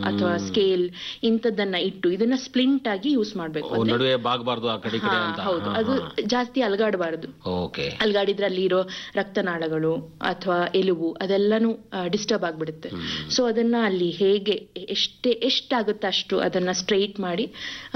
ಅಥವಾ ಸ್ಕೇಲ್ ಇಂಥದ್ದನ್ನ ಇಟ್ಟು ಇದನ್ನ ಸ್ಪ್ಲಿಂಟ್ ಆಗಿ ಯೂಸ್ ಮಾಡ್ಬೇಕು ಓ, ನಡುವೆ ಬಾಗಬಾರ್ದು ಆ ಕಡೆ ಈ ಕಡೆ ಹಾ, ಅಂತ ಹೌದು ಅದು ಜಾಸ್ತಿ ಅಲಗಾಡಬಾರದು ಓಕೆ ಅಲ್ಗಾಡಿದ್ರೆ ಅಲ್ಲಿರೋ ರಕ್ತನಾಳಗಳು ಅಥವಾ ಎಲುಬು ಅದೆಲ್ಲಾನು ಡಿಸ್ಟರ್ಬ್ ಆಗ್ಬಿಡುತ್ತೆ ಸೊ ಅದನ್ನ ಅಲ್ಲಿ ಹೇಗೆ ಎಷ್ಟೇ ಎಷ್ಟಾಗುತ್ತೆ ಅಷ್ಟು ಅದನ್ನ ಸ್ಟ್ರೈಟ್ ಮಾಡಿ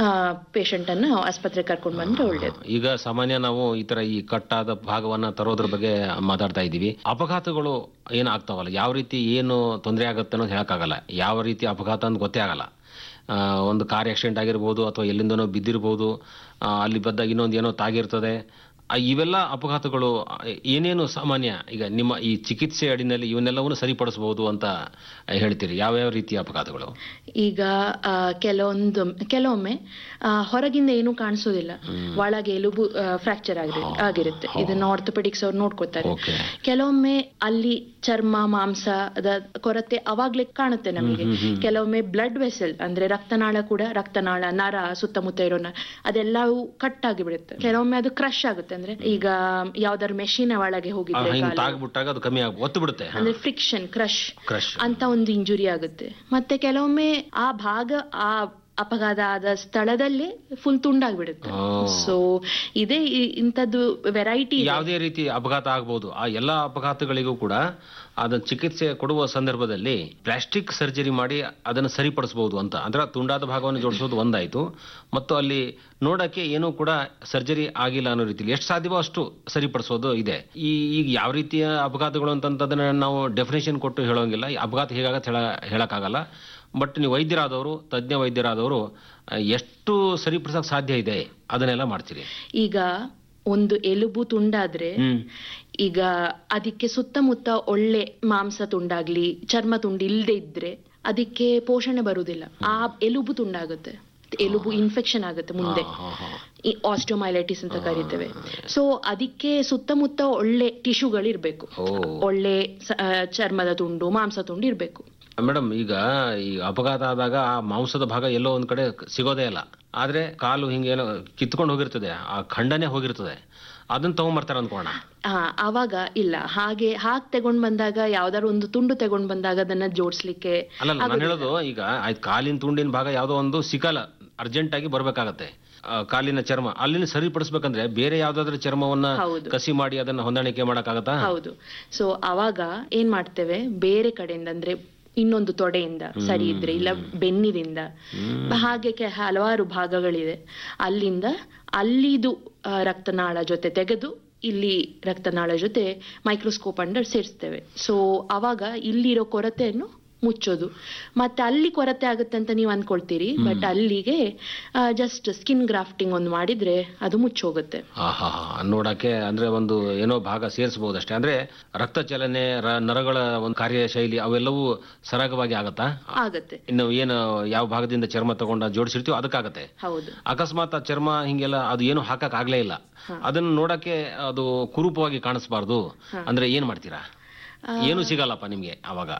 ಪೇಷಂಟ್ ಅನ್ನ ಆಸ್ಪತ್ರೆ ಕರ್ಕೊಂಡು ಬಂದ್ರೆ ಒಳ್ಳೇದು ಈಗ ಸಾಮಾನ್ಯ ನಾವು ಈ ತರ ಈ ಕಟ್ಟಾದ ಭಾಗವನ್ನ ತರೋದ್ರ ಬಗ್ಗೆ ಮಾತಾಡ್ತಾ ಇದ್ದೀವಿ ಅಪಘಾತಗಳು ಏನಾಗ್ತಾವಲ್ಲ ಯಾವ ರೀತಿ ಏನು ತೊಂದರೆ ಆಗುತ್ತೆ ಅನ್ನೋದು ಹೇಳಕ್ಕಾಗಲ್ಲ ಯಾವ ರೀತಿ ಅಪಘಾತ ಅಂತ ಗೊತ್ತೇ ಆಗಲ್ಲ ಆ, ಒಂದು ಕಾರ್ ಆಕ್ಸಿಡೆಂಟ್ ಆಗಿರ್ಬೋದು ಅಥವಾ ಎಲ್ಲಿಂದನೋ ಬಿದ್ದಿರ್ಬೋದು ಆ, ಅಲ್ಲಿ ಬದ್ದಾಗ ಇನ್ನೊಂದು ಏನೋ ತಾಗಿರ್ತದೆ ಆ, ಇವೆಲ್ಲ ಅಪಘಾತಗಳು ಆ, ಏನೇನು ಸಾಮಾನ್ಯ ಈಗ ನಿಮ್ಮ ಈ ಚಿಕಿತ್ಸೆ ಅಡಿನಲ್ಲಿ ಇವನ್ನೆಲ್ಲವನ್ನು ಸರಿಪಡಿಸಬಹುದು ಅಂತ ಹೇಳ್ತೀರಿ ಯಾವ್ಯಾವ ರೀತಿಯ ಅಪಘಾತಗಳು ಈಗ ಆ, ಕೆಲವೊಂದು ಕೆಲವೊಮ್ಮೆ ಆ, ಹೊರಗಿಂದ ಏನು ಕಾಣಿಸೋದಿಲ್ಲ ಒಳಗೆ ಎಲುಬು ಫ್ರಾಕ್ಚರ್ ಆಗಿರುತ್ತೆ ಇದನ್ನ ಆರ್ಥೋಪೆಡಿಕ್ಸ್ ಅವ್ರು ನೋಡ್ಕೋತಾರೆ ಓಕೆ ಕೆಲವೊಮ್ಮೆ ಅಲ್ಲಿ ಚರ್ಮ ಮಾಂಸದ ಕೊರತೆ ಅವಾಗ್ಲೇ ಕಾಣುತ್ತೆ ನಮಗೆ ಕೆಲವೊಮ್ಮೆ ಬ್ಲಡ್ ವೆಸಲ್ ಅಂದ್ರೆ ರಕ್ತನಾಳ ಕೂಡ ರಕ್ತನಾಳ ನರ ಸುತ್ತಮುತ್ತ ಇರೋ ನರ ಅದೆಲ್ಲವೂ ಕಟ್ ಆಗಿಬಿಡುತ್ತೆ ಕೆಲವೊಮ್ಮೆ ಅದು ಕ್ರಶ್ ಆಗುತ್ತೆ ಅಂದ್ರೆ ಈಗ ಯಾವ್ದಾದ್ರು ಮೆಷಿನ್ ಒಳಗೆ ಹೋಗಿದ್ರೆ ಹಿಂಗೆ ಕಾಲು, ತಾಗ್ಬಿಟ್ಟಾಗ ಅದು ಕಮ್ಮಿ ಆಗ ಒತ್ತು ಬಿಡುತ್ತೆ ಅಂದ್ರೆ ಫ್ರಿಕ್ಷನ್ ಕ್ರಶ್ ಕ್ರಶ್ ಅಂತ ಒಂದು ಇಂಜುರಿ ಆಗುತ್ತೆ ಮತ್ತೆ ಕೆಲವೊಮ್ಮೆ ಆ ಭಾಗ ಆ ಅಪಘಾತ ಆದ ಸ್ಥಳದಲ್ಲೇ ಫುಲ್ ತುಂಡಾಗ್ಬಿಡುತ್ತೆ ಓ. ಸೊ ಇದೇ ಈ- ಇಂಥದ್ದು ವೆರೈಟಿ ಯಾವುದೇ ರೀತಿ ಅಪಘಾತ ಆಗಬಹುದು ಆ ಎಲ್ಲ ಅಪಘಾತಗಳಿಗೂ ಕೂಡ ಅದನ್ನ ಚಿಕಿತ್ಸೆ ಕೊಡುವ ಸಂದರ್ಭದಲ್ಲಿ ಪ್ಲಾಸ್ಟಿಕ್ ಸರ್ಜರಿ ಮಾಡಿ ಅದನ್ನು ಸರಿಪಡಿಸಬಹುದು ಅಂತ ಅಂದ್ರೆ ತುಂಡಾದ ಭಾಗವನ್ನು ಜೋಡಿಸೋದು ಒಂದಾಯ್ತು ಮತ್ತು ಅಲ್ಲಿ ನೋಡಕ್ಕೆ ಏನೂ ಕೂಡ ಸರ್ಜರಿ ಆಗಿಲ್ಲ ಅನ್ನೋ ರೀತಿಯಲ್ಲಿ ಎಷ್ಟು ಸಾಧ್ಯವೋ ಅಷ್ಟು ಸರಿಪಡಿಸೋದು ಇದೆ ಈ ಈಗ ಯಾವ ರೀತಿಯ ಅಪಘಾತಗಳು ಅಂತಂತದನ್ನ ನಾವು ಡೆಫಿನೇಷನ್ ಕೊಟ್ಟು ಹೇಳೋಂಗಿಲ್ಲ ಈ ಅಪಘಾತ ಹೇಗಾಗತ್ತೆ ಹೇಳ ಹೇಳಕ್ಕಾಗಲ್ಲ ಬಟ್ ನೀವು ವೈದ್ಯರಾದವರು ತಜ್ಞ ವೈದ್ಯರಾದವರು ಆ, ಎಷ್ಟು ಸರಿಪಡಿಸಕ್ ಸಾಧ್ಯ ಇದೆ ಅದನ್ನೆಲ್ಲ ಮಾಡ್ತೀರಿ ಈಗ ಒಂದು ಎಲುಬು ತುಂಡಾದ್ರೆ ಹ್ಮ್ ಈಗ ಅದಕ್ಕೆ ಸುತ್ತಮುತ್ತ ಒಳ್ಳೆ ಮಾಂಸ ತುಂಡಾಗ್ಲಿ ಚರ್ಮ ತುಂಡು ಇಲ್ಲದೆ ಇದ್ರೆ ಅದಕ್ಕೆ ಪೋಷಣೆ ಬರುವುದಿಲ್ಲ ಆ ಎಲುಬು ತುಂಡಾಗುತ್ತೆ ಎಲುಬು ಇನ್ಫೆಕ್ಷನ್ ಆಗುತ್ತೆ ಮುಂದೆ ಹಾ, ಹಾ. ಈ ಆಸ್ಟಿಯೋಮೈಲೈಟಿಸ್ ಅಂತ ಕರಿತೇವೆ ಸೊ ಅದಕ್ಕೆ ಸುತ್ತಮುತ್ತ ಒಳ್ಳೆ ಟಿಶ್ಯೂಗಳು ಇರ್ಬೇಕು ಓ ಒಳ್ಳೆ ಸ- ಆ, ಚರ್ಮದ ತುಂಡು ಮಾಂಸ ತುಂಡು ಇರ್ಬೇಕು ಮೇಡಮ್ ಈಗ ಈ ಅಪಘಾತ ಆದಾಗ ಆ ಮಾಂಸದ ಭಾಗ ಎಲ್ಲೋ ಒಂದ್ ಕಡೆ ಸಿಗೋದೇ ಇಲ್ಲ ಆದ್ರೆ ಕಾಲು ಹಿಂಗೇನೋ ಕಿತ್ಕೊಂಡು ಹೋಗಿರ್ತದೆ ಆ ಖಂಡನೆ ಹೋಗಿರ್ತದೆ ಅದನ್ನ ತಗೊಂಬರ್ತಾರ ಅನ್ಕೋಣ ಆ, ಆವಾಗ ಇಲ್ಲ ಹಾಗೆ ಹಾಗೆ ತಗೊಂಡ್ ಬಂದಾಗ ಯಾವ್ದಾದ್ರು ಒಂದು ತುಂಡು ತಗೊಂಡ್ ಬಂದಾಗ ಅದನ್ನ ಜೋಡಿಸ್ಲಿಕ್ಕೆ ಅಲ್ಲಲ್ಲ ನಾನು ಹೇಳೋದು ಈಗ ಆಯ್ತು ಕಾಲಿನ ತುಂಡಿನ ಭಾಗ ಯಾವುದೋ ಒಂದು ಸಿಗಲ್ಲ ಅರ್ಜೆಂಟ್ ಆಗಿ ಬರ್ಬೇಕಾಗತ್ತೆ ಆ, ಕಾಲಿನ ಚರ್ಮ ಅಲ್ಲಿನ ಸರಿಪಡಿಸ್ಬೇಕಂದ್ರೆ ಬೇರೆ ಯಾವ್ದಾದ್ರು ಚರ್ಮವನ್ನ ಹೌದು. ಕಸಿ ಮಾಡಿ ಅದನ್ನ ಹೊಂದಾಣಿಕೆ ಮಾಡಕ್ಕಾಗತ್ತಾ ಹೌದು ಸೊ ಅವಾಗ ಏನ್ ಮಾಡ್ತೇವೆ ಬೇರೆ ಕಡೆಯಿಂದ ಅಂದ್ರೆ ಇನ್ನೊಂದು ತೊಡೆಯಿಂದ ಸರಿ ಇದ್ರೆ ಇಲ್ಲ ಬೆನ್ನಿದಿಂದ ಹಾಗೆ ಕೆ- ಹಲವಾರು ಭಾಗಗಳಿದೆ ಅಲ್ಲಿಂದ ಅಲ್ಲಿದು ಆ, ರಕ್ತನಾಳ ಜೊತೆ ತೆಗೆದು ಇಲ್ಲಿ ರಕ್ತನಾಳ ಜೊತೆ ಮೈಕ್ರೋಸ್ಕೋಪ್ ಅಂಡರ್ ಸೇರಿಸ್ತೇವೆ ಸೊ ಅವಾಗ ಇಲ್ಲಿರೋ ಕೊರತೆಯನ್ನು ಮುಚ್ಚೋದು ಮತ್ತೆ ಅಲ್ಲಿ ಕೊರತೆ ಆಗುತ್ತೆ ಅಂತ ನೀವು ಅನ್ಕೊಳ್ತೀರಿ ಬಟ್ ಅಲ್ಲಿಗೆ ಜಸ್ಟ್ ಸ್ಕಿನ್ ಗ್ರಾಫ್ಟಿಂಗ್ ಒಂದು ಮಾಡಿದ್ರೆ ಅದು ಮುಚ್ಚೋಗುತ್ತೆ ಆಹಾ ನೋಡಕ್ಕೆ ಅಂದ್ರೆ ಒಂದು ಏನೋ ಭಾಗ ಸೇರಿಸಬಹುದಷ್ಟೇ ಅಂದ್ರೆ ರಕ್ತ ಚಲನೆ ರ- ನರಗಳ ಒಂದು ಕಾರ್ಯಶೈಲಿ ಅವೆಲ್ಲವೂ ಸರಾಗವಾಗಿ ಆಗತ್ತಾ ಆಗತ್ತೆ ಇನ್ನು ಏನು ಯಾವ ಭಾಗದಿಂದ ಚರ್ಮ ತಗೊಂಡ ಜೋಡಿಸಿರ್ತೀವೋ ಅದಕ್ಕಾಗತ್ತೆ ಹೌದು ಅಕಸ್ಮಾತ್ ಆ ಚರ್ಮ ಹಿಂಗೆಲ್ಲ ಅದು ಏನು ಹಾಕಕ್ ಆಗ್ಲೇ ಇಲ್ಲ ಅದನ್ನ ನೋಡಕ್ಕೆ ಅದು ಕುರೂಪವಾಗಿ ಕಾಣಿಸ್ಬಾರ್ದು ಅಂದ್ರೆ ಏನ್ ಮಾಡ್ತೀರಾ ಏನು ಸಿಗಲ್ಲಪ್ಪ ನಿಮ್ಗೆ ಅವಾಗ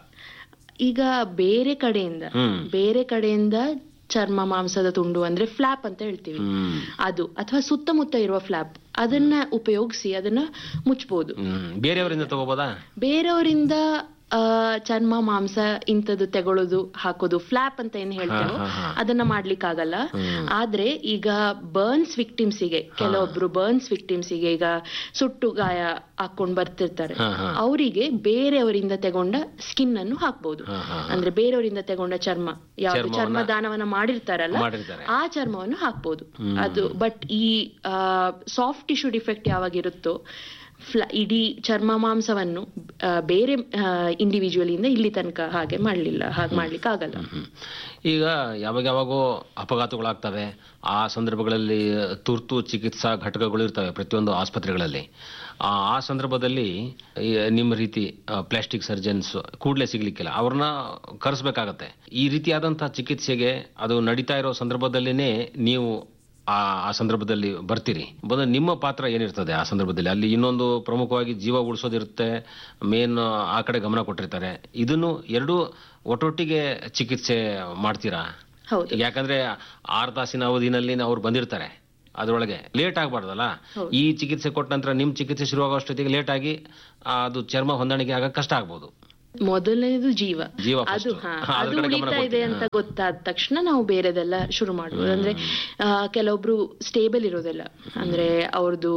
ಈಗ ಬೇರೆ ಕಡೆಯಿಂದ ಹ್ಮ್ ಬೇರೆ ಕಡೆಯಿಂದ ಚರ್ಮ ಮಾಂಸದ ತುಂಡು ಅಂದ್ರೆ ಫ್ಲಾಪ್ ಅಂತ ಹೇಳ್ತೀವಿ ಹ್ಮ್ ಅದು ಅಥವಾ ಸುತ್ತಮುತ್ತ ಇರುವ ಫ್ಲಾಪ್ ಅದನ್ನ ಉಪಯೋಗಿಸಿ ಅದನ್ನ ಮುಚ್ಚಬಹುದು ಹ್ಮ್ ಬೇರೆಯವರಿಂದ ತಗೋಬೋದಾ ಬೇರೆಯವರಿಂದ ಆ, ಚರ್ಮ ಮಾಂಸ ಇಂಥದ್ದು ತಗೊಳ್ಳೋದು ಹಾಕೋದು ಫ್ಲಾಪ್ ಅಂತ ಏನ್ ಹೇಳ್ತೇವೋ ಹಾ, ಹಾ, ಹಾ. ಅದನ್ನ ಮಾಡ್ಲಿಕ್ಕಾಗಲ್ಲ ಆದ್ರೆ ಈಗ ಬರ್ನ್ಸ್ ವಿಕ್ಟಿಮ್ಸಿಗೆ ಕೆಲವೊಬ್ರು ಬರ್ನ್ಸ್ ವಿಕ್ಟಿಮ್ಸಿಗೆ ಈಗ ಸುಟ್ಟು ಗಾಯ ಹಾಕೊಂಡ್ ಬರ್ತಿರ್ತಾರೆ ಹಾ, ಹಾ. ಅವರಿಗೆ ಬೇರೆಯವರಿಂದ ತಗೊಂಡ ಸ್ಕಿನ್ ಅನ್ನು ಹಾಕ್ಬಹುದು ಹಾ, ಹಾ, ಅಂದ್ರೆ ಬೇರೆಯವರಿಂದ ತಗೊಂಡ ಚರ್ಮ ಯಾವ್ದು ಚರ್ಮವನ್ನ- ಚರ್ಮ ದಾನವನ್ನ ಮಾಡಿರ್ತಾರಲ್ಲ ಮಾಡಿರ್ತಾರೆ ಆ ಚರ್ಮವನ್ನು ಹಾಕ್ಬೋದು ಅದು ಬಟ್ ಈ ಸಾಫ್ಟ್ ಟಿಶ್ಯೂ ಡಿಫೆಕ್ಟ್ ಯಾವಾಗಿರುತ್ತೋ ಫ್ಲ ಇಡೀ ಚರ್ಮ ಮಾಂಸವನ್ನು ಆ, ಬೇರೆ ಇಂಡಿವಿಜುವಲ್ ಇಂದ ಇಲ್ಲಿ ತನಕ ಹಾಗೆ ಮಾಡ್ಲಿಲ್ಲ ಹಾಗೆ ಮಾಡ್ಲಿಕ್ಕೆ ಆಗಲ್ಲ ಹ್ಮ್. ಈಗ ಯಾವಾಗ ಯಾವಾಗೋ ಅಪಘಾತಗಳಾಗ್ತವೆ ಆ ಸಂದರ್ಭಗಳಲ್ಲಿ ತುರ್ತು ಚಿಕಿತ್ಸಾ ಘಟಕಗಳು ಇರ್ತವೆ ಪ್ರತಿಯೊಂದು ಆಸ್ಪತ್ರೆಗಳಲ್ಲಿ ಆ ಆ ಸಂದರ್ಭದಲ್ಲಿ ಈ ನಿಮ್ಮ ರೀತಿ ಪ್ಲಾಸ್ಟಿಕ್ ಸರ್ಜನ್ಸ್ ಕೂಡಲೇ ಸಿಗ್ಲಿಕ್ಕಿಲ್ಲ ಅವ್ರನ್ನ ಕರೆಸ್ಬೇಕಾಗತ್ತೆ ಈ ರೀತಿಯಾದಂತಹ ಚಿಕಿತ್ಸೆಗೆ ಅದು ನಡೀತಾ ಇರೋ ಸಂದರ್ಭದಲ್ಲಿನೇ ನೀವು ಆ ಆ ಸಂದರ್ಭದಲ್ಲಿ ಬರ್ತೀರಿ ಬಂದು ನಿಮ್ಮ ಪಾತ್ರ ಏನಿರ್ತದೆ ಆ ಸಂದರ್ಭದಲ್ಲಿ ಅಲ್ಲಿ ಇನ್ನೊಂದು ಪ್ರಮುಖವಾಗಿ ಜೀವ ಉಳಿಸೋದಿರುತ್ತೆ ಮೇನ್ ಆ ಕಡೆ ಗಮನ ಕೊಟ್ಟಿರ್ತಾರೆ ಇದನ್ನು ಎರಡು ಒಟ್ಟೊಟ್ಟಿಗೆ ಚಿಕಿತ್ಸೆ ಮಾಡ್ತೀರಾ ಹೌದು ಯಾಕಂದ್ರೆ ಆರು ತಾಸಿನ ಅವಧಿನಲ್ಲಿ ಅವ್ರು ಬಂದಿರ್ತಾರೆ ಅದರೊಳಗೆ ಲೇಟ್ ಆಗಬಾರ್ದಲ್ಲ ಈ ಚಿಕಿತ್ಸೆ ಕೊಟ್ಟ ನಂತರ ನಿಮ್ಮ ಚಿಕಿತ್ಸೆ ಶುರುವಾಗೋ ಅಷ್ಟೊತ್ತಿಗೆ ಲೇಟ್ ಆಗಿ ಆ, ಅದು ಚರ್ಮ ಹೊಂದಾಣಿಕೆ ಆಗಕ್ಕೆ ಕಷ್ಟ ಆಗ್ಬೋದು ಮೊದಲನೇದು ಜೀವ ಜೀವ first. ಅದು ಹಾ, ಹಾ, ಅದ್ರ ಅದು ಕಡೆ ಗಮನ ಉಳಿತಾ ಇದೆ ಕೊಡ್ತೀವಿ. ಅಂತ ಗೊತ್ತಾದ ತಕ್ಷಣ ನಾವು ಬೇರೆದೆಲ್ಲ ಶುರು ಮಾಡ್ಬೋದು ಅಂದ್ರೆ ಆ, ಕೆಲವೊಬ್ರು ಸ್ಟೇಬಲ್ ಇರೋದಿಲ್ಲ ಅಂದ್ರೆ ಅವ್ರದ್ದು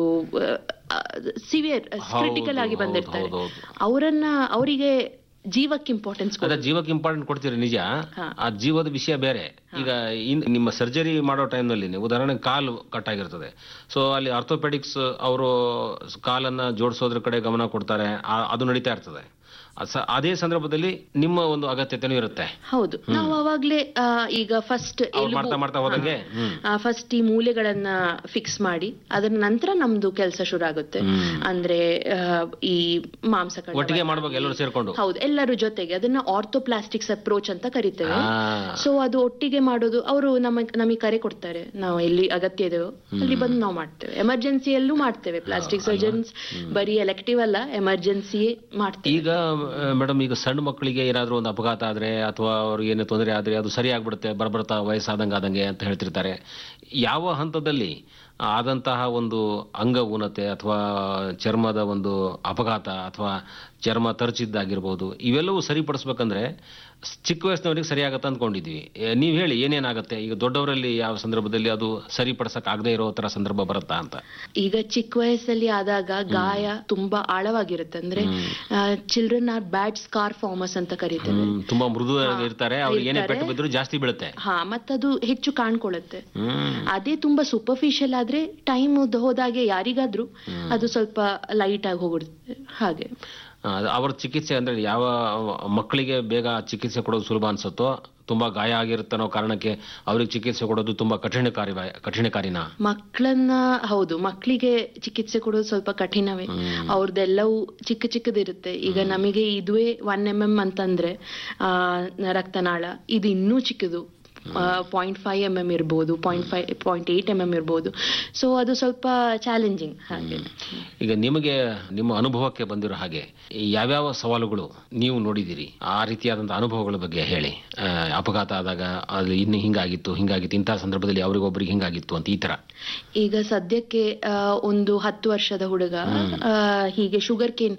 ಸಿವಿಯರ್ ಕ್ರಿಟಿಕಲ್ ಆಗಿ ಹೌದು, ಬಂದಿರ್ತಾರೆ ಹೌದು, ಹೌದು. ಅವರನ್ನ ಅವರಿಗೆ ಜೀವಕ್ಕೆ ಇಂಪಾರ್ಟೆನ್ಸ್ ಅದ ಜೀವಕ್ಕೆ ಇಂಪಾರ್ಟೆಂಟ್ ಕೊಡ್ತೀರಿ ನಿಜ ಹಾ. ಆ ಜೀವದ ವಿಷಯ ಬೇರೆ ಈಗ ಇನ್- ನಿಮ್ಮ ಸರ್ಜರಿ ಮಾಡೋ ಟೈಮ್ನಲ್ಲಿ ನೀವು ಉದಾಹರಣೆ ಕಾಲು ಕಟ್ ಆಗಿರ್ತದೆ ಸೊ ಅಲ್ಲಿ ಆರ್ಥೋಪೆಡಿಕ್ಸ್ ಅವರು ಕಾಲನ್ನ ಜೋಡಿಸೋದ್ರ ಕಡೆ ಗಮನ ಕೊಡ್ತಾರೆ ಆ- ಅದು ನಡೀತಾ ಇರ್ತದೆ ಅದ್ ಸ- ಅದೇ ಸಂದರ್ಭದಲ್ಲಿ ನಿಮ್ಮ ಒಂದು ಅಗತ್ಯತೆನೂ ಇರುತ್ತೆ ಹೌದು ನಾವು ಅವಾಗ್ಲೇ ಆ, ಈಗ ಫಸ್ಟ್ ಅವ್ರು ಮಾಡ್ತಾ ಮಾಡ್ತಾ ಹೋದಂಗೆ ಹ್ಮ್ ಫಸ್ಟ್ ಈ ಮೂಲೆಗಳನ್ನ ಫಿಕ್ಸ್ ಮಾಡಿ ಅದರ ನಂತರ ನಮ್ದು ಕೆಲಸ ಶುರು ಆಗುತ್ತೆ ಅಂದ್ರೆ ಆ, ಈ ಮಾಂಸಖಂಡ ಒಟ್ಟಿಗೆ ಮಾಡ್ಬೇಕು ಎಲ್ಲರೂ ಸೇರ್ಕೊಂಡು ಹೌದು ಎಲ್ಲರೂ ಜೊತೆಗೆ ಅದನ್ನ ಆರ್ಥೋಪ್ಲಾಸ್ಟಿಕ್ಸ್ ಅಪ್ರೋಚ್ ಅಂತ ಕರಿತೇವೆ ಆ, ಸೊ ಅದು ಒಟ್ಟಿಗೆ ಮಾಡೋದು ಅವರು ನಮಗೆ ನಮಗೆ ಕರೆ ಕೊಡ್ತಾರೆ ನಾವು ಎಲ್ಲಿ ಅಗತ್ಯ ಇದೆಯೋ ಅಲ್ಲಿ ಬಂದು ನಾವು ಮಾಡ್ತೇವೆ ಎಮರ್ಜೆನ್ಸಿಯಲ್ಲೂ ಮಾಡ್ತೇವೆ ಪ್ಲಾಸ್ಟಿಕ್ ಸರ್ಜನ್ಸ್ ಬರೀ ಎಲೆಕ್ಟಿವ್ ಅಲ್ಲ ಎಮರ್ಜೆನ್ಸಿಯೇ ಮಾಡ್ತೇವೆ ಈಗ ಮೇಡಮ್ ಈಗ ಸಣ್ಣ ಮಕ್ಕಳಿಗೆ ಏನಾದ್ರೂ ಒಂದು ಅಪಘಾತ ಆದ್ರೆ ಅಥವಾ ಅವ್ರಿಗೆ ಏನೇ ತೊಂದರೆ ಆದ್ರೆ ಅದು ಸರಿ ಆಗ್ಬಿಡುತ್ತೆ ಬರ್ಬರ್ತಾ ವಯಸ್ಸಾದಂಗೆ ಆದಂಗೆ ಅಂತ ಹೇಳ್ತಿರ್ತಾರೆ ಯಾವ ಹಂತದಲ್ಲಿ ಆದಂತಹ ಒಂದು ಅಂಗ ಊನತೆ ಅಥವಾ ಚರ್ಮದ ಒಂದು ಅಪಘಾತ ಅಥವಾ ಚರ್ಮ ತರಚಿದ್ದಾಗಿರ್ಬೋದು ಇವೆಲ್ಲವೂ ಸರಿಪಡಿಸ್ಬೇಕಂದ್ರೆ ಚಿಕ್ಕ ವಯಸ್ಸಿನವರಿಗೆ ಸರಿಯಾಗತ್ತೆ ಅಂದ್ಕೊಂಡಿದ್ವಿ ಏ, ನೀವ್ ಹೇಳಿ ಏನೇನಾಗತ್ತೆ ಈಗ ದೊಡ್ಡವರಲ್ಲಿ ಯಾವ ಸಂದರ್ಭದಲ್ಲಿ ಅದು ಸರಿಪಡಿಸಕ್ ಆಗದೆ ಇರೋ ತರ ಸಂದರ್ಭ ಬರುತ್ತಾ ಅಂತ ಈಗ ಚಿಕ್ಕ ವಯಸ್ಸಲ್ಲಿ ಆದಾಗ ಗಾಯ ತುಂಬಾ ಆಳವಾಗಿರುತ್ತೆ ಅಂದ್ರೆ children are bad scar formers ಅಂತ ಕರೀತೇವೆ ಹ್ಮ್, ತುಂಬಾ ಮೃದು ಇರ್ತಾರೆ ಅವ್ರಿಗೆ ಏನೇ ಪೆಟ್ಟು ಬಿದ್ರು ಜಾಸ್ತಿ ಬೀಳುತ್ತೆ ಹಾ ಮತ್ತದು ಹೆಚ್ಚು ಕಾಣ್ಕೊಳ್ಳುತ್ತೆ ಹ್ಮ್ ಅದೇ ತುಂಬಾ ಸೂಪರ್ಫಿಷಿಯಲ್ ಆದ್ರೆ ಟೈಮ್ ಹೋದಾಗೆ ಯಾರಿಗಾದ್ರೂ ಅದು ಸ್ವಲ್ಪ ಲೈಟ್ ಆಗಿ ಹೋಗ್ಬಿಡುತ್ತೆ ಹಾಗೆ ಆ, ಅವ್ರ ಚಿಕಿತ್ಸೆ ಅಂದ್ರೆ ಯಾವ ಮಕ್ಕಳಿಗೆ ಬೇಗ ಚಿಕಿತ್ಸೆ ಕೊಡೋದು ಸುಲಭ ಅನ್ಸುತ್ತೋ ತುಂಬಾ ಗಾಯ ಆಗಿರುತ್ತೆ ಅನ್ನೋ ಕಾರಣಕ್ಕೆ ಅವ್ರಿಗೆ ಚಿಕಿತ್ಸೆ ಕೊಡೋದು ತುಂಬಾ ಕಠಿಣಕಾರಿ ಕಠಿಣಕಾರಿನ ಮಕ್ಕಳನ್ನ ಹೌದು ಮಕ್ಕಳಿಗೆ ಚಿಕಿತ್ಸೆ ಕೊಡೋದು ಸ್ವಲ್ಪ ಕಠಿಣವೇ ಅವ್ರದ್ದೆಲ್ಲವೂ ಚಿಕ್ಕ ಚಿಕ್ಕದಿರುತ್ತೆ ಈಗ ನಮಗೆ ಇದುವೇ ಒನ್ ಎಂ ಎಂ ಅಂತಂದ್ರೆ ಆ ರಕ್ತನಾಳ ಇದು ಇನ್ನೂ ಚಿಕ್ಕದು ಪಾಯಿಂಟ್ ಫೈವ್ ಎಂ ಎಂ ಇರ್ಬೋದು point five point eight M M ಇರ್ಬೋದು ಸೊ ಅದು ಸ್ವಲ್ಪ ಚಾಲೆಂಜಿಂಗ್ ಹಾಗೆ ಈಗ ನಿಮಗೆ ನಿಮ್ಮ ಅನುಭವಕ್ಕೆ ಬಂದಿರೋ ಹಾಗೆ ಈ ಯಾವ್ಯಾವ ಸವಾಲುಗಳು ನೀವು ನೋಡಿದಿರಿ ಆ ರೀತಿಯಾದಂತಹ ಅನುಭವಗಳ ಬಗ್ಗೆ ಹೇಳಿ ಆ, ಅಪಘಾತ ಆದಾಗ ಅದು ಇನ್ನು ಹಿಂಗಾಗಿತ್ತು ಹಿಂಗಾಗಿತ್ತು ಇಂತಹ ಸಂದರ್ಭದಲ್ಲಿ ಅವ್ರಿಗೊಬ್ರಿಗೆ ಹಿಂಗಾಗಿತ್ತು ಅಂತ ಈ ತರ ಈಗ ಸದ್ಯಕ್ಕೆ ಆ, ಒಂದು ಹತ್ತು ವರ್ಷದ ಹುಡುಗ ಆ, ಹೀಗೆ ಶುಗರ್ ಕೇನ್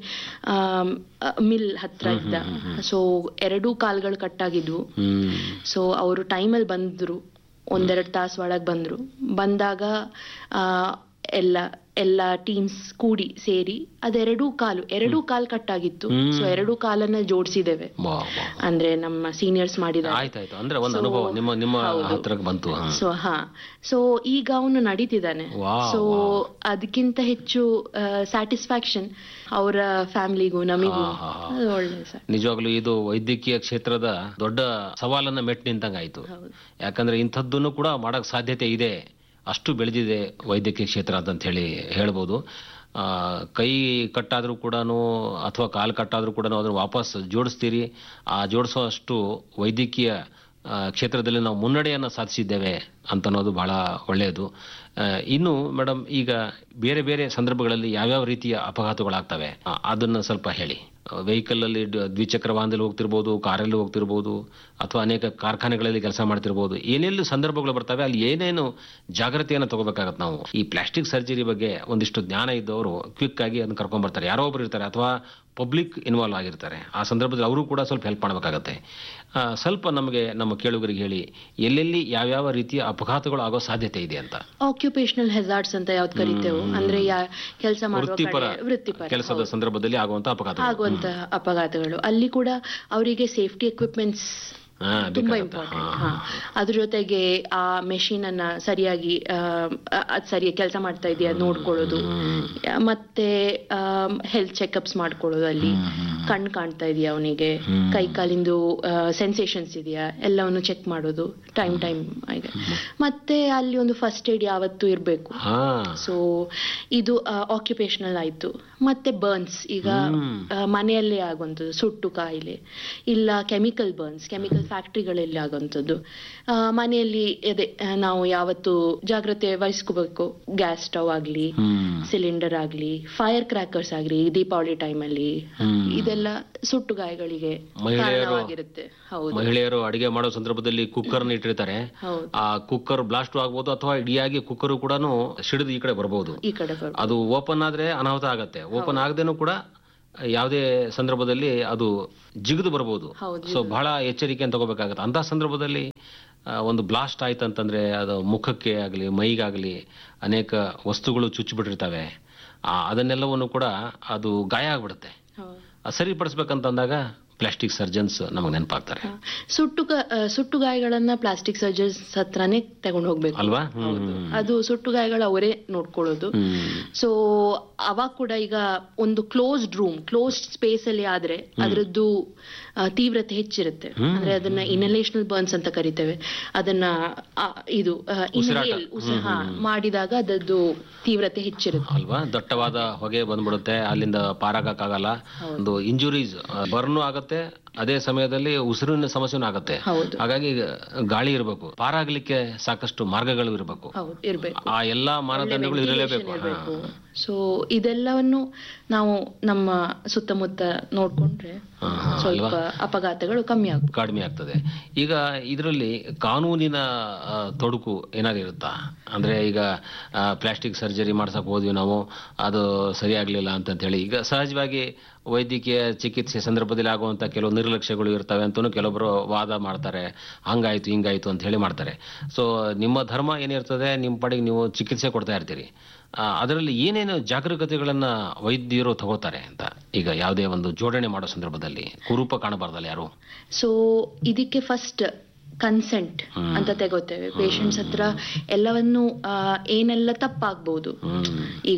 ಮಿಲ್ ಹತ್ರ ಇದ್ದ ಸೊ ಎರಡೂ ಕಾಲ್ಗಳು ಕಟ್ಟಾಗಿದ್ವು ಹ್ಮ್ ಸೊ ಅವರು ಟೈಮಲ್ಲಿ ಬಂದ್ರು ಒಂದೆರಡು ತಾಸು ಒಳಗೆ ಬಂದ್ರು ಬಂದಾಗ ಆ, ಎಲ್ಲ ಎಲ್ಲ ಟೀಮ್ಸ್ ಕೂಡಿ ಸೇರಿ ಅದೆರಡೂ ಕಾಲು ಎರಡೂ ಕಾಲ್ ಕಟ್ಟಾಗಿತ್ತು ಸೊ ಎರಡೂ ಕಾಲನ್ನ ಜೋಡಿಸಿದ್ದೇವೆ ವಾ, ವಾ. ಅಂದ್ರೆ ನಮ್ಮ ಸೀನಿಯರ್ಸ್ ಮಾಡಿದ್ದಾರೆ ಆಯ್ತಾಯ್ತು ಅಂದ್ರೆ ಒಂದು ಅನುಭವ ನಿಮ್ಮ ನಿಮ್ಮ ಹತ್ರಕ್ಕೆ ಬಂತು ಹಾ. ಸೊ ಹಾ ಸೊ ಈಗ ಅವನು ನಡೀತಿದ್ದಾನೆ ವಾವ್, ಸೊ ಅದಕ್ಕಿಂತ ಹೆಚ್ಚು ಸ್ಯಾಟಿಸ್ಫ್ಯಾಕ್ಷನ್ ಅವರ ಫ್ಯಾಮಿಲಿಗೂ ನಮಿಗೂ ಹಾ, ಹಾ, ಹಾ. ಅದು ಒಳ್ಳೆ ಸರ್ ನಿಜವಾಗ್ಲೂ ಇದು ವೈದ್ಯಕೀಯ ಕ್ಷೇತ್ರದ ದೊಡ್ಡ ಸವಾಲನ್ನ ಮೆಟ್ ನಿಂತಂಗಾಯ್ತು ಯಾಕಂದ್ರೆ ಇಂಥದ್ದನ್ನು ಕೂಡ ಮಾಡಕ್ ಸಾಧ್ಯತೆ ಇದೆ ಅಷ್ಟು ಬೆಳೆದಿದೆ ವೈದ್ಯಕೀಯ ಕ್ಷೇತ್ರ ಅಂತ ಹೇಳಿ ಹೇಳ್ಬೋದು ಆ, ಕೈ ಕಟ್ಟಾದ್ರೂ ಕೂಡ ಅಥವಾ ಕಾಲು ಕಟ್ಟಾದ್ರೂ ಕೂಡ ಅದನ್ನು ವಾಪಸ್ ಜೋಡಿಸ್ತೀರಿ ಆ ಜೋಡಿಸೋ ಅಷ್ಟು ವೈದ್ಯಕೀಯ ಆ, ಕ್ಷೇತ್ರದಲ್ಲಿ ನಾವು ಮುನ್ನಡೆಯನ್ನು ಸಾಧಿಸಿದ್ದೇವೆ ಅಂತ ಅನ್ನೋದು ಬಹಳ ಒಳ್ಳೆಯದು ಆ, ಇನ್ನು ಮೇಡಮ್ ಈಗ ಬೇರೆ ಬೇರೆ ಸಂದರ್ಭಗಳಲ್ಲಿ ಯಾವ್ಯಾವ ರೀತಿಯ ಅಪಘಾತಗಳಾಗ್ತವೆ ಆ, ಅದನ್ನ ಸ್ವಲ್ಪ ಹೇಳಿ ವೆಹಿಕಲ್ ಅಲ್ಲಿ ಡ- ದ್ವಿಚಕ್ರ ವಾಹನದಲ್ಲಿ ಹೋಗ್ತಿರ್ಬೋದು ಕಾರಲ್ಲಿ ಹೋಗ್ತಿರ್ಬೋದು ಅಥವಾ ಅನೇಕ ಕಾರ್ಖಾನೆಗಳಲ್ಲಿ ಕೆಲಸ ಮಾಡ್ತಿರ್ಬೋದು ಏನೆಲ್ಲಿ ಸಂದರ್ಭಗಳು ಬರ್ತವೆ ಅಲ್ಲಿ ಏನೇನು ಜಾಗ್ರತೆಯನ್ನು ತಗೋಬೇಕಾಗತ್ತೆ ನಾವು ಈ ಪ್ಲಾಸ್ಟಿಕ್ ಸರ್ಜರಿ ಬಗ್ಗೆ ಒಂದಿಷ್ಟು ಜ್ಞಾನ ಇದ್ದವರು ಕ್ವಿಕ್ ಆಗಿ ಅದನ್ನ ಕರ್ಕೊಂಡ್ ಬರ್ತಾರೆ ಯಾರೋ ಒಬ್ರು ಇರ್ತಾರೆ ಅಥವಾ ಪಬ್ಲಿಕ್ ಇನ್ವಾಲ್ವ್ ಆಗಿರ್ತಾರೆ ಆ ಸಂದರ್ಭದಲ್ಲಿ ಅವರು ಕೂಡ ಸ್ವಲ್ಪ ಹೆಲ್ಪ್ ಮಾಡಬೇಕಾಗತ್ತೆ ಆ, ಸ್ವಲ್ಪ ನಮಗೆ ನಮ್ಮ ಕೇಳುಗರಿಗೆ ಹೇಳಿ ಎಲ್ಲೆಲ್ಲಿ ಯಾವ್ಯಾವ ರೀತಿಯ ಅಪಘಾತಗಳು ಆಗೋ ಸಾಧ್ಯತೆ ಇದೆ ಅಂತ ಆಕ್ಯುಪೇಶನಲ್ ಹೆಜಾರ್ಡ್ಸ್ ಅಂತ ಯಾವ್ದು ಕರಿತೇವೆ ಅಂದ್ರೆ ಕೆಲಸ ಮಾಡುವ ವೃತ್ತಿಪರ ಕಡೆ ವೃತ್ತಿಪರ ಕೆಲಸದ ಸಂದರ್ಭದಲ್ಲಿ ಆಗುವಂತ ಅಪಘಾತ ಆಗುವಂತಹ ಅಪಘಾತಗಳು ಅಲ್ಲಿ ಕೂಡ ಅವರಿಗೆ ಸೇಫ್ಟಿ ಎಕ್ವಿಪ್ಮೆಂಟ್ಸ್ ಹಾ, ತುಂಬಾ ಬೇಕಾಗತ್ತೆ. ಇಂಪಾರ್ಟೆಂಟ್ ಹಾ ಅದ್ರ ಜೊತೆಗೆ ಆ ಮೆಷಿನ್ ಅನ್ನ ಸರಿಯಾಗಿ ಆ, ಅದ್ ಸರಿ ಕೆಲಸ ಮಾಡ್ತಾ ಇದೆಯಾ ನೋಡ್ಕೊಳ್ಳೋದು ಮತ್ತೆ ಹೆಲ್ತ್ ಚೆಕಪ್ಸ್ ಮಾಡ್ಕೊಳ್ಳೋದು ಅಲ್ಲಿ ಕಣ್ ಕಾಣ್ತಾ ಇದೆಯಾ ಅವನಿಗೆ ಕೈ ಕಾಲಿಂದು ಸೆನ್ಸೇಷನ್ಸ್ ಇದೆಯಾ ಎಲ್ಲವನ್ನು ಚೆಕ್ ಮಾಡೋದು ಟೈಮ್ ಟೈಮ್ ಆಗಿದೆ ಮತ್ತೆ ಅಲ್ಲಿ ಒಂದು ಫಸ್ಟ್ ಏಡ್ ಯಾವತ್ತೂ ಇರಬೇಕು ಹಾ ಸೊ ಇದು ಆಕ್ಯುಪೇಶನಲ್ ಆಯ್ತು ಮತ್ತೆ ಬರ್ನ್ಸ್ ಈಗ ಆ, ಮನೆಯಲ್ಲೇ ಆಗುವಂಥದ್ದು ಸುಟ್ಟು ಕಾಯಿಲೆ ಇಲ್ಲ ಕೆಮಿಕಲ್ ಬರ್ನ್ಸ್ ಕೆಮಿಕಲ್ ಫ್ಯಾಕ್ಟ್ರಿಗಳಲ್ಲಿ ಆಗುವಂಥದ್ದು ಆ, ಮನೆಯಲ್ಲಿ ಅದೇ ಆ, ನಾವು ಯಾವತ್ತು ಜಾಗ್ರತೆ ವಹಿಸ್ಕೋಬೇಕು ಗ್ಯಾಸ್ ಸ್ಟವ್ ಆಗ್ಲಿ ಹ್ಮ್ ಸಿಲಿಂಡರ್ ಆಗ್ಲಿ ಫೈರ್ ಕ್ರ್ಯಾಕರ್ಸ್ ಆಗ್ಲಿ ದೀಪಾವಳಿ ಟೈಮಲ್ಲಿ ಇದೆಲ್ಲ ಸುಟ್ಟು ಗಾಯಗಳಿಗೆ ಮಹಿಳೆಯರು- ಕಾರಣವಾಗಿರುತ್ತೆ ಹೌದು ಮಹಿಳೆಯರು ಅಡಿಗೆ ಮಾಡೋ ಸಂದರ್ಭದಲ್ಲಿ ಕುಕ್ಕರ್ ಇಟ್ಟಿರ್ತಾರೆ ಹೌದು ಆ ಕುಕ್ಕರ್ ಬ್ಲಾಸ್ಟ್ ಆಗ್ಬೋದು ಅಥವಾ ಇಡಿಯಾಗಿ ಕುಕ್ಕರ್ ಕೂಡ ಸಿಡಿದು ಈ ಕಡೆ ಬರಬಹುದು ಈ ಕಡೆ ಬರ್ಬೋದು. ಅದು ಓಪನ್ ಆದ್ರೆ ಅನಾಹುತ ಆಗತ್ತೆ ಓಪನ್ ಆಗದೇನು ಕೂಡ ಯಾವುದೇ ಸಂದರ್ಭದಲ್ಲಿ ಅದು ಜಿಗಿದು ಬರ್ಬೋದು ಹೌದು, ಸೊ ಬಹಳ ಎಚ್ಚರಿಕೆಯನ್ನು ತಗೋಬೇಕಾಗುತ್ತೆ ಅಂತ ಸಂದರ್ಭದಲ್ಲಿ ಆ, ಒಂದು ಬ್ಲಾಸ್ಟ್ ಆಯ್ತು ಅಂತಂದ್ರೆ ಅದು ಮುಖಕ್ಕೆ ಆಗಲಿ ಮೈಗಾಗಲಿ ಅನೇಕ ವಸ್ತುಗಳು ಚುಚ್ಚಿಬಿಟ್ಟಿರ್ತವೆ ಆ, ಅದನ್ನೆಲ್ಲವನ್ನು ಕೂಡ ಅದು ಗಾಯ ಆಗ್ಬಿಡುತ್ತೆ ಹೌದು. ಅದು ಸರಿಪಡಿಸ್ಬೇಕಂತಂದಾಗ ಪ್ಲಾಸ್ಟಿಕ್ ಸರ್ಜನ್ಸ್ ನಮಗೆ ನೆನಪಾಗ್ತಾರೆ ಸುಟ್ಟು ಗ- ಆ, ಸುಟ್ಟು ಗಾಯಗಳನ್ನ ಪ್ಲಾಸ್ಟಿಕ್ ಸರ್ಜನ್ಸ್ ಹತ್ರನೇ ತಗೊಂಡು ಹೋಗ್ಬೇಕು ಅಲ್ವಾ ಹ್ಮ್. ಅದು ಸುಟ್ಟು ಗಾಯಗಳು ಅವರೇ ನೋಡ್ಕೊಳ್ಳೋದು ಹ್ಮ್. ಸೊ ಅವಾಗ ಕೂಡ ಈಗ ಒಂದು ಕ್ಲೋಸ್ಡ್ ರೂಮ್ ಕ್ಲೋಸ್ಡ್ ಸ್ಪೇಸ್ ಅಲ್ಲಿ ಆದ್ರೆ ಅದರದ್ದು ಆ, ತೀವ್ರತೆ ಹೆಚ್ಚಿರುತ್ತೆ ಅಂದ್ರೆ ಅದನ್ನ ಇನಲೇಷನಲ್ ಬರ್ನ್ಸ್ ಅಂತ ಕರಿತೇವೆ ಅದನ್ನ ಆ, ಇದು ಇನ್ಹೇಲ್ ಉಸಿರ ಮಾಡಿದಾಗ ಅದದ್ದು ತೀವ್ರತೆ ಹೆಚ್ಚಿರುತ್ತೆ ಅಲ್ವಾ ದಟ್ಟವಾದ ಹೊಗೆ ಬಂದ್ಬಿಡುತ್ತೆ ಅಲ್ಲಿಂದ ಪಾರಾಗಕ್ಕಾಗಲ್ಲ ಒಂದು ಇಂಜುರೀಸ್ ಬರ್ನು ಆಗತ್ತೆ ಅದೇ ಸಮಯದಲ್ಲಿ ಉಸಿರಿನ ಸಮಸ್ಯೆನೂ ಆಗತ್ತೆ ಹೌದು ಹಾಗಾಗಿ ಗಾಳಿ ಇರಬೇಕು ಪಾರಾಗ್ಲಿಕ್ಕೆ ಸಾಕಷ್ಟು ಮಾರ್ಗಗಳು ಇರಬೇಕು ಹೌದು ಇರ್ಬೇಕು ಆ ಎಲ್ಲಾ ಮಾನದಂಡಗಳು ಇರಲೇಬೇಕು ಇರಬೇಕು ಸೊ ಇದೆಲ್ಲವನ್ನು ನಾವು ನಮ್ಮ ಸುತ್ತಮುತ್ತ ನೋಡ್ಕೊಂಡ್ರೆ ಸ್ವಲ್ಪ ಅಪಘಾತಗಳು ಕಮ್ಮಿ ಆಗ್ಬೋದು ಕಡಿಮೆ ಆಗ್ತದೆ ಈಗ ಇದರಲ್ಲಿ ಕಾನೂನಿನ ಆ, ತೊಡಕು ಏನಾದ್ರು ಇರುತ್ತಾ ಅಂದ್ರೆ ಈಗ ಪ್ಲಾಸ್ಟಿಕ್ ಸರ್ಜರಿ ಮಾಡ್ಸಕ್ ಹೋದ್ವಿ ನಾವು ಅದು ಸರಿಯಾಗ್ಲಿಲ್ಲ ಅಂತ ಹೇಳಿ ಈಗ ಸಹಜವಾಗಿ ವೈದ್ಯಕೀಯ ಚಿಕಿತ್ಸೆ ಸಂದರ್ಭದಲ್ಲಿ ಆಗುವಂತ ಕೆಲವು ನಿರ್ಲಕ್ಷ್ಯಗಳು ಇರ್ತವೆ ಅಂತಲೂ ಕೆಲವೊಬ್ರು ವಾದ ಮಾಡ್ತಾರೆ ಹಂಗಾಯ್ತು ಹಿಂಗಾಯ್ತು ಅಂತ ಹೇಳಿ ಮಾಡ್ತಾರೆ ಸೊ ನಿಮ್ಮ ಧರ್ಮ ಏನಿರ್ತದೆ ನಿಮ್ಮ ಪಡೆಗೆ ನೀವು ಚಿಕಿತ್ಸೆ ಕೊಡ್ತಾ ಇರ್ತೀರಿ ಆ, ಅದರಲ್ಲಿ ಏನೇನು ಜಾಗರೂಕತೆಗಳನ್ನ ವೈದ್ಯರು ತಗೋತಾರೆ ಅಂತ ಈಗ ಯಾವುದೇ ಒಂದು ಜೋಡಣೆ ಮಾಡೋ ಸಂದರ್ಭದಲ್ಲಿ ಕುರೂಪ ಕಾಣಬಾರ್ದಲ್ಲ ಯಾರು ಸೊ ಇದಕ್ಕೆ ಫಸ್ಟ್ ಕನ್ಸೆಂಟ್ ಅಂತ ತಗೋತೇವೆ ಪೇಷಂಟ್ಸ್ ಹತ್ರ ಎಲ್ಲವನ್ನು ಆ, ಏನೆಲ್ಲ ತಪ್ಪಾಗ್ಬೋದು ಈಗ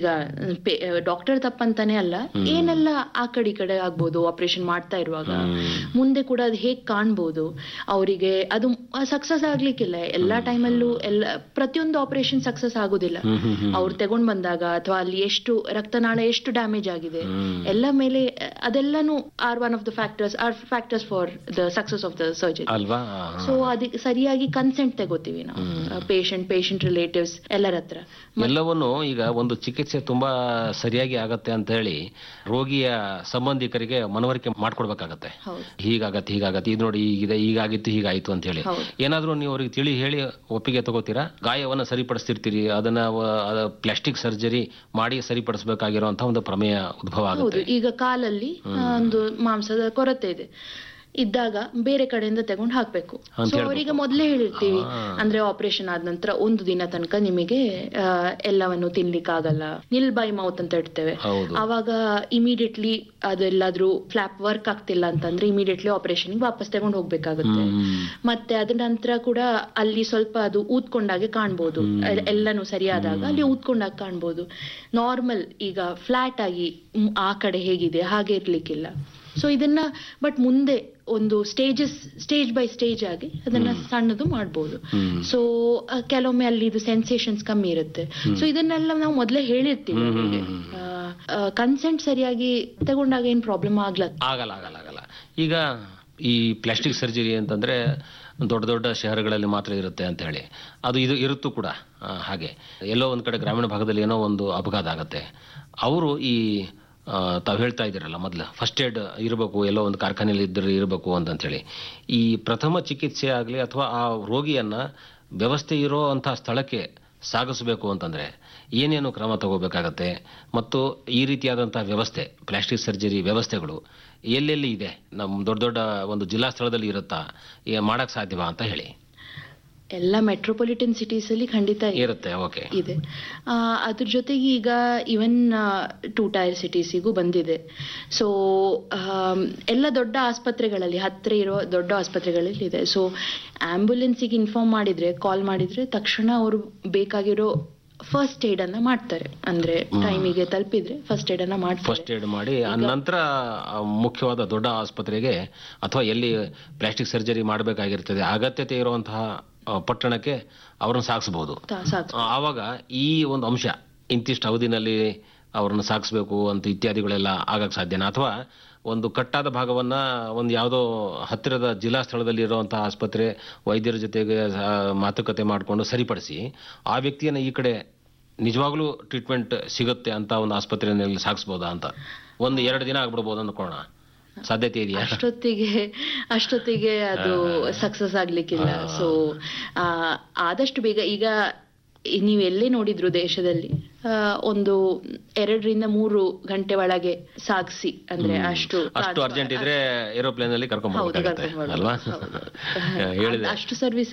ಡಾಕ್ಟರ್ ತಪ್ಪಂತಾನೆ ಅಲ್ಲ ಏನೆಲ್ಲ ಆ ಕಡೆ ಈ ಕಡೆ ಆಗ್ಬೋದು ಆಪರೇಷನ್ ಮಾಡ್ತಾ ಇರುವಾಗ ಮುಂದೆ ಕೂಡ ಅದು ಹೇಗ್ ಕಾಣ್ಬೋದು ಅವರಿಗೆ ಅದು ಸಕ್ಸಸ್ ಆಗ್ಲಿಕ್ಕಿಲ್ಲ ಎಲ್ಲಾ ಟೈಮಲ್ಲೂ ಎಲ್ಲ ಪ್ರತಿಯೊಂದು ಆಪರೇಷನ್ ಸಕ್ಸಸ್ ಆಗುದಿಲ್ಲ ಅವ್ರು ತಗೊಂಡ್ ಬಂದಾಗ ಅಥವಾ ಅಲ್ಲಿ ಎಷ್ಟು ರಕ್ತನಾಳ ಎಷ್ಟು ಡ್ಯಾಮೇಜ್ ಆಗಿದೆ ಎಲ್ಲ ಮೇಲೆ ಅಹ್, ಅದೆಲ್ಲಾನು are one of the factors are factors for the success of the surgery ಅಲ್ವಾ ಸೊ ಅದಕ್ಕೆ ಸರಿಯಾಗಿ ಕನ್ಸೆಂಟ್ ತಗೋತೀವಿ ನಾವು ಪೇಷಂಟ್ ಪೇಷಂಟ್ ರಿಲೇಟಿವ್ಸ್ ಎಲ್ಲರ ಹತ್ರ ಎಲ್ಲವನ್ನು ಈಗ ಒಂದು ಚಿಕಿತ್ಸೆ ತುಂಬಾ ಸರಿಯಾಗಿ ಆಗತ್ತೆ ಅಂತ ಹೇಳಿ ರೋಗಿಯ ಸಂಬಂಧಿಕರಿಗೆ ಮನವರಿಕೆ ಮಾಡ್ಕೊಡ್ಬೇಕಾಗತ್ತೆ ಹೌದು ಹೀಗಾಗತ್ತೆ ಹೀಗಾಗತ್ತೆ ಇದು ನೋಡಿ ಹೀಗಿದೆ ಹೀಗಾಗಿತ್ತು ಹೀಗಾಯ್ತು ಅಂತ ಹೇಳಿ ಹೌದು. ಏನಾದ್ರೂ ನೀವು ಅವ್ರಿಗೆ ತಿಳಿ ಹೇಳಿ ಒಪ್ಪಿಗೆ ತಗೋತೀರಾ ಗಾಯವನ್ನ ಸರಿಪಡಿಸ್ತಿರ್ತೀರಿ ಅದನ್ನ ಪ್ಲಾಸ್ಟಿಕ್ ಸರ್ಜರಿ ಮಾಡಿ ಸರಿಪಡಿಸಬೇಕಾಗಿರುವಂತ ಒಂದು ಪ್ರಮೇಯ ಉದ್ಭವ ಹೌದು ಆಗುತ್ತೆ ಈಗ ಕಾಲಲ್ಲಿ ಆ, ಒಂದು ಮಾಂಸದ ಕೊರತೆ ಇದೆ ಇದ್ದಾಗ ಬೇರೆ ಕಡೆಯಿಂದ ತಗೊಂಡು ಹಾಕ್ಬೇಕು ಅಂತ ಸೊ ಅವರಿಗೆ ಮೊದಲೇ ಹೇಳಿರ್ತೀವಿ ಅಂದ್ರೆ ಆಪರೇಷನ್ ಆದ ನಂತರ ಒಂದು ದಿನ ತನಕ ನಿಮಗೆ ಆ, ಎಲ್ಲವನ್ನು ತಿನ್ಲಿಕ್ಕಾಗಲ್ಲ ನಿಲ್ ಬೈ ಮೌತ್ ಅಂತ ಇಡ್ತೇವೆ ಹೌದು ಅವಾಗ ಇಮಿಡಿಯೇಟ್ಲಿ ಅದೆಲ್ಲಾದ್ರೂ ಫ್ಲಾಪ್ ವರ್ಕ್ ಆಗ್ತಿಲ್ಲ ಅಂತಂದ್ರೆ ಇಮಿಡಿಯೇಟ್ಲಿ ಆಪರೇಷನ್ ವಾಪಸ್ ತಗೊಂಡು ಹೋಗ್ಬೇಕಾಗುತ್ತೆ ಹ್ಮ್. ಮತ್ತೆ ಅದ್ರ ನಂತರ ಕೂಡ ಅಲ್ಲಿ ಸ್ವಲ್ಪ ಅದು ಊದ್ಕೊಂಡಾಗೆ ಕಾಣ್ಬೋದು ಅದ್ ಎಲ್ಲಾನು ಸರಿಯಾದಾಗ ಅಲ್ಲಿ ಊದ್ಕೊಂಡಾಗ ಕಾಣ್ಬೋದು ನಾರ್ಮಲ್ ಈಗ ಫ್ಲಾಟ್ ಆಗಿ ಮ್, ಆ ಕಡೆ ಹೇಗಿದೆ ಹಾಗೆ ಇರ್ಲಿಕ್ಕಿಲ್ಲ ಸೊ ಇದನ್ನ ಬಟ್ ಮುಂದೆ ಒಂದು ಸ್ಟೇಜಸ್ ಸ್ಟೇಜ್ ಬೈ ಸ್ಟೇಜ್ ಆಗಿ ಅದನ್ನ ಸಣ್ಣದು ಮಾಡ್ಬೋದು ಹ್ಮ್. ಸೊ ಕೆಲವೊಮ್ಮೆ ಅಲ್ಲಿ ಇದು ಸೆನ್ಸೇಷನ್ಸ್ ಕಮ್ಮಿ ಇರುತ್ತೆ ಸೊ ಇದನ್ನೆಲ್ಲ ನಾವು ಮೊದಲೇ ಹೇಳಿರ್ತೀವಿ ಅವರಿಗೆ ಕನ್ಸೆಂಟ್ ಸರಿಯಾಗಿ ತಗೊಂಡಾಗ ಏನ್ ಪ್ರಾಬ್ಲಮ್ ಆಗ್ಲ ಆಗಲ್ಲ ಆಗಲ್ಲ ಆಗಲ್ಲ ಈಗ ಈ ಪ್ಲಾಸ್ಟಿಕ್ ಸರ್ಜರಿ ಅಂತಂದ್ರೆ ದೊಡ್ಡ ದೊಡ್ಡ ಶಹರಗಳಲ್ಲಿ ಮಾತ್ರ ಇರುತ್ತೆ ಅಂತ ಹೇಳಿ ಅದು ಇದು ಇರುತ್ತೂ ಕೂಡ ಆ, ಹಾಗೆ ಎಲ್ಲೋ ಒಂದ್ ಕಡೆ ಗ್ರಾಮೀಣ ಭಾಗದಲ್ಲಿ ಏನೋ ಒಂದು ಅಪಘಾತ ಆಗತ್ತೆ ಅವರು ಈ ಆ, ತಾವು ಹೇಳ್ತಾ ಇದ್ದೀರಲ್ಲ ಮೊದಲು ಫಸ್ಟ್ ಏಡ್ ಇರಬೇಕು ಎಲ್ಲೋ ಒಂದು ಕಾರ್ಖಾನೆಯಲ್ಲಿ ಇದ್ದರೆ ಇರಬೇಕು ಅಂತಂತೇಳಿ ಈ ಪ್ರಥಮ ಚಿಕಿತ್ಸೆ ಆಗಲಿ ಅಥವಾ ಆ ರೋಗಿಯನ್ನ ವ್ಯವಸ್ಥೆ ಇರೋ ಅಂತಹ ಸ್ಥಳಕ್ಕೆ ಸಾಗಿಸಬೇಕು ಅಂತಂದ್ರೆ ಏನೇನು ಕ್ರಮ ತಗೋಬೇಕಾಗತ್ತೆ ಮತ್ತು ಈ ರೀತಿಯಾದಂತಹ ವ್ಯವಸ್ಥೆ ಪ್ಲಾಸ್ಟಿಕ್ ಸರ್ಜರಿ ವ್ಯವಸ್ಥೆಗಳು ಎಲ್ಲೆಲ್ಲಿ ಇದೆ ನಮ್ಮ ದೊಡ್ಡ ದೊಡ್ಡ ಒಂದು ಜಿಲ್ಲಾ ಸ್ಥಳದಲ್ಲಿ ಇರುತ್ತಾ ಏ- ಮಾಡಕ್ ಸಾಧ್ಯವಾ ಅಂತ ಹೇಳಿ ಎಲ್ಲ ಮೆಟ್ರೋಪಾಲಿಟನ್ ಸಿಟೀಸ್ ಅಲ್ಲಿ ಖಂಡಿತ ಇದೆ. ಇರುತ್ತೆ ಓಕೆ ಇದೆ ಆ, ಅದ್ರ ಜೊತೆಗೆ ಈಗ ಇವನ್ ಟೂ ಟೈರ್ ಸಿಟೀಸಿಗೂ ಬಂದಿದೆ ಸೊ ಎಲ್ಲ ದೊಡ್ಡ ಆಸ್ಪತ್ರೆಗಳಲ್ಲಿ ಹತ್ತಿರ ಇರೋ ದೊಡ್ಡ ಆಸ್ಪತ್ರೆಗಳಲ್ಲಿ ಇದೆ ಸೊ ಆಂಬ್ಯುಲೆನ್ಸಿಗೆ ಇನ್ಫಾರ್ಮ್ ಮಾಡಿದ್ರೆ ಕಾಲ್ ಮಾಡಿದ್ರೆ ತಕ್ಷಣ ಅವರು ಬೇಕಾಗಿರೋ ಫಸ್ಟ್ ಏಡ್ ಅನ್ನ ಮಾಡ್ತಾರೆ ಅಂದ್ರೆ ಟೈಮಿಗೆ ತಲುಪಿದ್ರೆ ಫಸ್ಟ್ ಏಡ್ ಅನ್ನ ಮಾಡ್ತಾರೆ ಫಸ್ಟ್ ಏಡ್ ಮಾಡಿ ಆ ನಂತರ ಆ ಮುಖ್ಯವಾದ ದೊಡ್ಡ ಆಸ್ಪತ್ರೆಗೆ ಅಥವಾ ಎಲ್ಲಿ ಪ್ಲಾಸ್ಟಿಕ್ ಸರ್ಜರಿ ಮಾಡಬೇಕಾಗಿರ್ತದೆ ಅಗತ್ಯತೆ ಇರುವಂತಹ ಆ, ಪಟ್ಟಣಕ್ಕೆ ಅವ್ರನ್ನ ಸಾಗಿಸಬಹುದು ತಾ- ಸಾಕು ಆವಾಗ ಈ ಒಂದು ಅಂಶ ಇಂತಿಷ್ಟು ಅವಧಿನಲ್ಲಿ ಅವ್ರನ್ನ ಸಾಗಿಸ್ಬೇಕು ಅಂತ ಇತ್ಯಾದಿಗಳೆಲ್ಲ ಆಗಕ್ ಸಾಧ್ಯನಾ ಅಥವಾ ಒಂದು ಕಟ್ಟಾದ ಭಾಗವನ್ನ ಒಂದು ಯಾವುದೋ ಹತ್ತಿರದ ಜಿಲ್ಲಾ ಸ್ಥಳದಲ್ಲಿ ಇರುವಂತಹ ಆಸ್ಪತ್ರೆ ವೈದ್ಯರ ಜೊತೆಗೆ ಆ, ಮಾತುಕತೆ ಮಾಡಿಕೊಂಡು ಸರಿಪಡಿಸಿ ಆ ವ್ಯಕ್ತಿಯನ್ನ ಈ ಕಡೆ ನಿಜವಾಗ್ಲೂ ಟ್ರೀಟ್ಮೆಂಟ್ ಸಿಗುತ್ತೆ ಅಂತ ಒಂದು ಆಸ್ಪತ್ರೆಯಲ್ಲಿ ಸಾಗಿಸ್ಬೋದಾ ಅಂತ ಒಂದು ಎರಡು ದಿನ ಆಗ್ಬಿಡ್ಬೋದು ಅಂದ್ಕೊಳ್ಳೋಣ ಸಾಧ್ಯತೆ ಇದೆಯಾ ಅಷ್ಟೊತ್ತಿಗೆ ಅಷ್ಟೊತ್ತಿಗೆ ಅದು ಸಕ್ಸಸ್ ಆಗ್ಲಿಕ್ಕಿಲ್ಲ ಸೊ ಆದಷ್ಟು ಬೇಗ ಈಗ ನೀವು ಎಲ್ಲೇ ನೋಡಿದ್ರು ದೇಶದಲ್ಲಿ ಆ, ಒಂದು ಎರಡರಿಂದ ಮೂರು ಗಂಟೆ ಒಳಗೆ ಸಾಗಿಸಿ ಅಂದ್ರೆ ಅಷ್ಟು ಅಷ್ಟು ಅರ್ಜೆಂಟ್ ಇದ್ರೆ ಏರೋಪ್ಲೇನ್ ಅಲ್ಲಿ ಕರ್ಕೊಂಡ್ ಹೌದು ಬರ್ಬೇಕಾಗತ್ತೆ ಕರ್ಕೊಂಡ್ ಅಲ್ವಾ ಬರ್ಬೋದು. ಹೌದು. ಹೇಳಿದೆ ಅಷ್ಟು ಸರ್ವಿಸ್